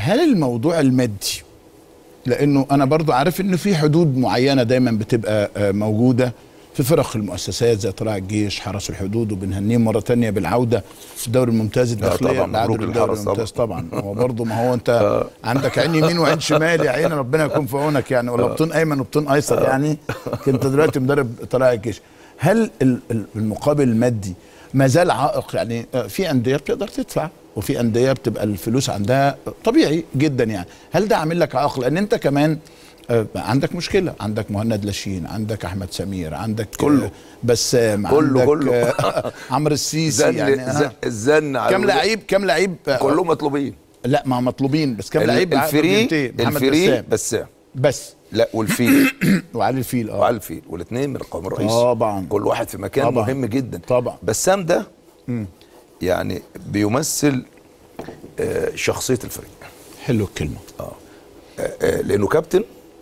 هل الموضوع المادي لانه انا برضو عارف انه في حدود معينه دايما بتبقى آه، موجوده في فرق المؤسسات زي طلائع الجيش حرس الحدود وبنهنيهم مره تانية بالعوده في الدوري الممتاز الداخليه طبعاً، العدل مبروك الدوري للحرس الممتاز طبعا هو برضه ما هو انت عندك عين يمين وعين شمال يا عين ربنا يكون في عونك يعني ولا بطون ايمن وبطون ايسر يعني كنت دلوقتي مدرب طلائع الجيش هل ال- ال- المقابل المادي ما زال عائق يعني آه، في انديه بتقدر تدفع وفي انديه بتبقى الفلوس عندها طبيعي جدا يعني هل ده عامل لك عائق لان انت كمان آه، عندك مشكله عندك مهند لاشين عندك احمد سمير عندك كله. آه، بسام كله- عندك كله. آه، عمرو السيسي زن يعني يعني آه. الزن على كم الولاد. لعيب كم لعيب آه، كلهم مطلوبين لا ما مطلوبين بس كم ال- لعيب بعقد الفري بينتهي؟ محمد الفري بسام بسام بس لا والفيل وعلي الفيل اه وعلى الفيل والاثنين من القوام الرئيسي طبعا. كل واحد في مكان طبعا. مهم جدا طبعا. بسام ده يعني بيمثل آه، شخصيه الفريق حلو الكلمه آه، آه، لانه كابتن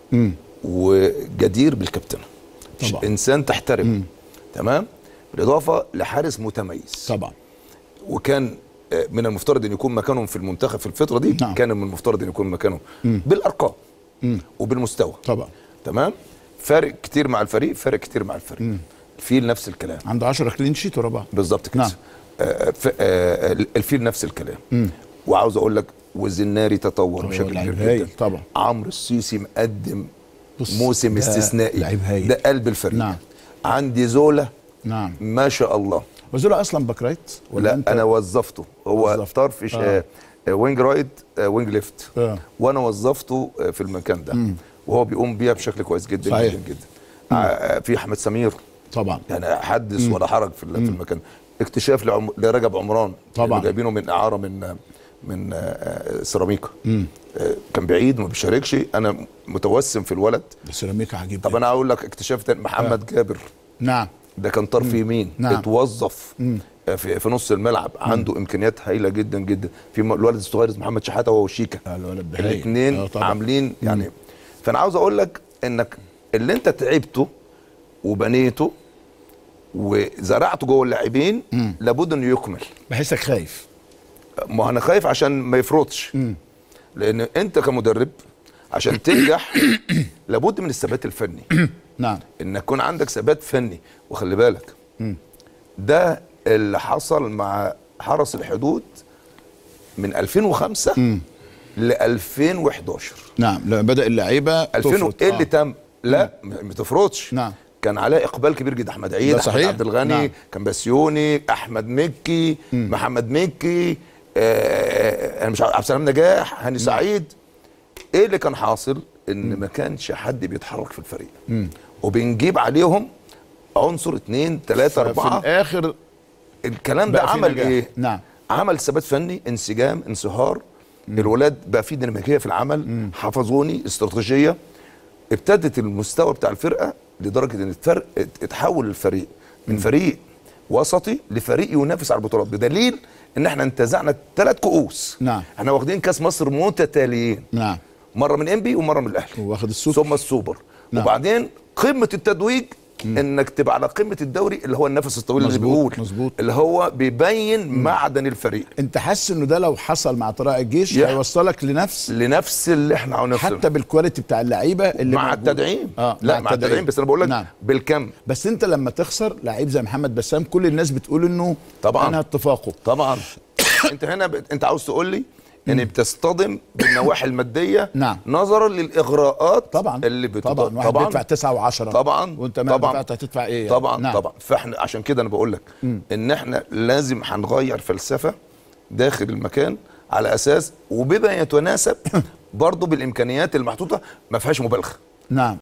وجدير بالكابتنه طبعا. انسان تحترم تمام بالاضافه لحارس متميز طبعا وكان آه، من المفترض ان يكون مكانهم في المنتخب في الفتره دي نعم. كان من المفترض ان يكون مكانهم بالارقام وبالمستوى طبعا تمام فارق كتير مع الفريق فارق كتير مع الفريق الفيل نفس الكلام عنده 10 كلين شيت ورا بعض بالظبط كده نعم. آه ف- آه الفيل نفس الكلام وعاوز اقول لك والزناري تطور هو بشكل لعيب كبير هايل جدا طبعا. عمرو السيسي مقدم بص، موسم ده استثنائي لعيب هايل. ده قلب الفريق نعم. عندي زولا نعم ما شاء الله وزولا اصلا باك رايت ولا لا انت انا وظفته هو وظفته. طرف ش- آه. آه. وينج رايت آه وينج ليفت آه. وانا وظفته آه، في المكان ده وهو بيقوم بيها بشكل كويس جدا صحيح. جدا جدا آه في احمد سمير طبعا يعني حدث ولا حرج في ال- في المكان اكتشاف لعم... لرجب عمران طبعا. اللي جايبينه من اعاره من من آه، آه، سيراميكا آه، كان بعيد ما بيشاركش انا متوسم في الولد السيراميكا عجيب طب انا هقول لك اكتشاف تاني محمد جابر نعم ده كان طرف يمين نعم. اتوظف آه، في في نص الملعب عنده امكانيات هايله جدا جدا في م- الولد الصغير اسمه محمد شحاته هو وشيكا آه، الولد ده هايل. الاثنين آه، طبعا. عاملين يعني فانا عاوز اقول لك انك اللي انت تعبته وبنيته وزرعته جوه اللاعبين لابد انه يكمل بحسك خايف ما انا خايف عشان ما يفرطش لان انت كمدرب عشان تنجح لابد من الثبات الفني نعم ان يكون عندك ثبات فني وخلي بالك ده اللي حصل مع حرس الحدود من 2005 ل 2011 نعم لما بدا اللعيبه 2000 تفرط. ايه اللي آه. تم لا ما ما تفرطش نعم. كان عليه اقبال كبير جدا احمد عيد ده احمد صحيح. عبد الغني نعم. كان بسيوني احمد مكي محمد مكي آه انا مش عارف عبد السلام نجاح هاني سعيد ايه اللي كان حاصل ان ما كانش حد بيتحرك في الفريق وبنجيب عليهم عنصر اتنين تلاته في اربعه الاخر الكلام ده بقى في عمل نجاح. ايه نعم. عمل ثبات فني انسجام انصهار الولاد بقى في ديناميكيه في العمل حفظوني استراتيجيه ابتدت المستوى بتاع الفرقه لدرجه ان الفرق اتحول الفريق من فريق وسطي لفريق ينافس على البطولات بدليل ان احنا انتزعنا ثلاث كؤوس نعم. احنا واخدين كاس مصر متتاليين نعم مره من انبي ومره من الاهلي واخد السوبر. ثم السوبر نعم. وبعدين قمه التتويج انك تبقى على قمه الدوري اللي هو النفس الطويل اللي مظبوط، بيقول مظبوط. اللي هو بيبين معدن الفريق انت حاسس انه ده لو حصل مع طلائع الجيش يح- هيوصلك لنفس لنفس اللي احنا عاوزين نوصل حتى بالكواليتي بتاع اللعيبه اللي مع موجود. التدعيم اه لا مع التدعيم بس انا بقول لك نعم. بالكم بس انت لما تخسر لعيب زي محمد بسام كل الناس بتقول انه طبعاً. انهى اتفاقه طبعا انت هنا ب... انت عاوز تقول لي ان بتصطدم بالنواحي الماديه نعم. نظرا للاغراءات طبعا اللي بتط... طبعا واحد بيدفع 9 و10 طبعا وانت ما طبعا دفعت هتدفع ايه يعني؟ طبعا نعم. طبعا فاحنا عشان كده انا بقول لك ان احنا لازم هنغير فلسفه داخل المكان على اساس وبما يتناسب برضه بالامكانيات المحطوطه ما فيهاش مبالغه نعم